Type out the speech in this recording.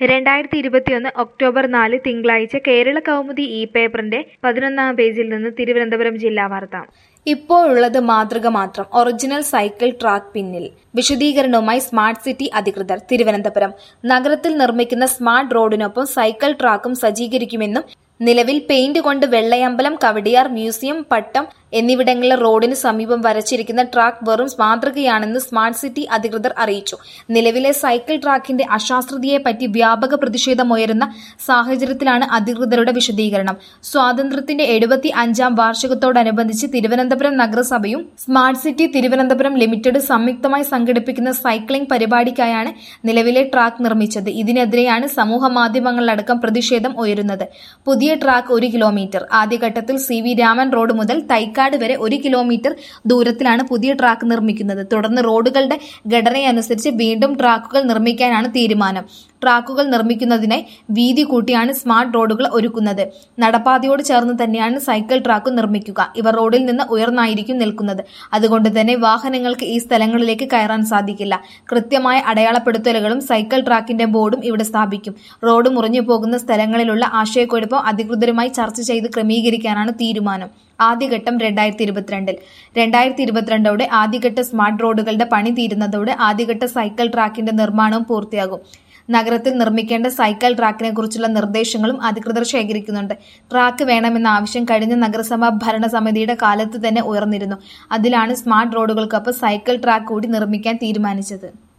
രണ്ടായിരത്തി ഇരുപത്തിയൊന്ന് ഒക്ടോബർ നാല് തിങ്കളാഴ്ച കേരള കൗമുദി ഇ പേപ്പറിന്റെ പതിനൊന്നാം പേജിൽ നിന്ന് തിരുവനന്തപുരം ജില്ലാ വാർത്ത ഇപ്പോഴുള്ളത് മാതൃക മാത്രം ഒറിജിനൽ സൈക്കിൾ ട്രാക്ക് പിന്നിൽ വിശദീകരണവുമായി സ്മാർട്ട് സിറ്റി അധികൃതർ തിരുവനന്തപുരം നഗരത്തിൽ നിർമ്മിക്കുന്ന സ്മാർട്ട് റോഡിനൊപ്പം സൈക്കിൾ ട്രാക്കും സജ്ജീകരിക്കുമെന്നും നിലവിൽ പെയിന്റ് കൊണ്ട് വെള്ളയമ്പലം കവടിയാർ മ്യൂസിയം പട്ടം എന്നിവിടങ്ങളിലെ റോഡിന് സമീപം വരച്ചിരിക്കുന്ന ട്രാക്ക് വെറും മാതൃകയാണെന്ന് സ്മാർട്ട് സിറ്റി അധികൃതർ അറിയിച്ചു നിലവിലെ സൈക്കിൾ ട്രാക്കിന്റെ അശാസ്ത്രതയെപ്പറ്റി വ്യാപക പ്രതിഷേധമുയരുന്ന സാഹചര്യത്തിലാണ് അധികൃതരുടെ വിശദീകരണം സ്വാതന്ത്ര്യത്തിന്റെ എഴുപത്തി അഞ്ചാം വാർഷികത്തോടനുബന്ധിച്ച് തിരുവനന്തപുരം നഗരസഭയും സ്മാർട്ട് സിറ്റി തിരുവനന്തപുരം ലിമിറ്റഡ് സംയുക്തമായി സംഘടിപ്പിക്കുന്ന സൈക്ലിംഗ് പരിപാടിക്കായാണ് നിലവിലെ ട്രാക്ക് നിർമ്മിച്ചത് ഇതിനെതിരെയാണ് സമൂഹ മാധ്യമങ്ങളിലടക്കം പ്രതിഷേധം ഉയരുന്നത് പുതിയ ട്രാക്ക് ഒരു കിലോമീറ്റർ ആദ്യഘട്ടത്തിൽ സി വി രാമൻ റോഡ് മുതൽ തൈക്കാട് വരെ ഒരു കിലോമീറ്റർ ദൂരത്തിലാണ് പുതിയ ട്രാക്ക് നിർമ്മിക്കുന്നത് തുടർന്ന് റോഡുകളുടെ ഘടനയനുസരിച്ച് വീണ്ടും ട്രാക്കുകൾ നിർമ്മിക്കാനാണ് തീരുമാനം ട്രാക്കുകൾ നിർമ്മിക്കുന്നതിനായി വീതി കൂട്ടിയാണ് സ്മാർട്ട് റോഡുകൾ ഒരുക്കുന്നത് നടപ്പാതയോട് ചേർന്ന് തന്നെയാണ് സൈക്കിൾ ട്രാക്കും നിർമ്മിക്കുക ഇവ റോഡിൽ നിന്ന് ഉയർന്നായിരിക്കും നിൽക്കുന്നത് അതുകൊണ്ട് തന്നെ വാഹനങ്ങൾക്ക് ഈ സ്ഥലങ്ങളിലേക്ക് കയറാൻ സാധിക്കില്ല കൃത്യമായ അടയാളപ്പെടുത്തലുകളും സൈക്കിൾ ട്രാക്കിന്റെ ബോർഡും ഇവിടെ സ്ഥാപിക്കും റോഡ് മുറിഞ്ഞു പോകുന്ന സ്ഥലങ്ങളിലുള്ള ആശയക്കുഴപ്പം അധികൃതരുമായി ചർച്ച ചെയ്ത് ക്രമീകരിക്കാനാണ് തീരുമാനം ആദ്യഘട്ടം രണ്ടായിരത്തി ഇരുപത്തിരണ്ടിൽ രണ്ടായിരത്തി ഇരുപത്തിരണ്ടോടെ ആദ്യഘട്ട സ്മാർട്ട് റോഡുകളുടെ പണി തീരുന്നതോടെ ആദ്യഘട്ട സൈക്കിൾ ട്രാക്കിന്റെ നിർമ്മാണവും പൂർത്തിയാകും നഗരത്തിൽ നിർമ്മിക്കേണ്ട സൈക്കിൾ ട്രാക്കിനെ കുറിച്ചുള്ള നിർദ്ദേശങ്ങളും അധികൃതർ ശേഖരിക്കുന്നുണ്ട് ട്രാക്ക് വേണമെന്ന ആവശ്യം കഴിഞ്ഞ നഗരസഭാ ഭരണസമിതിയുടെ കാലത്ത് തന്നെ ഉയർന്നിരുന്നു അതിലാണ് സ്മാർട്ട് റോഡുകൾക്കൊപ്പം സൈക്കിൾ ട്രാക്ക് കൂടി നിർമ്മിക്കാൻ തീരുമാനിച്ചത്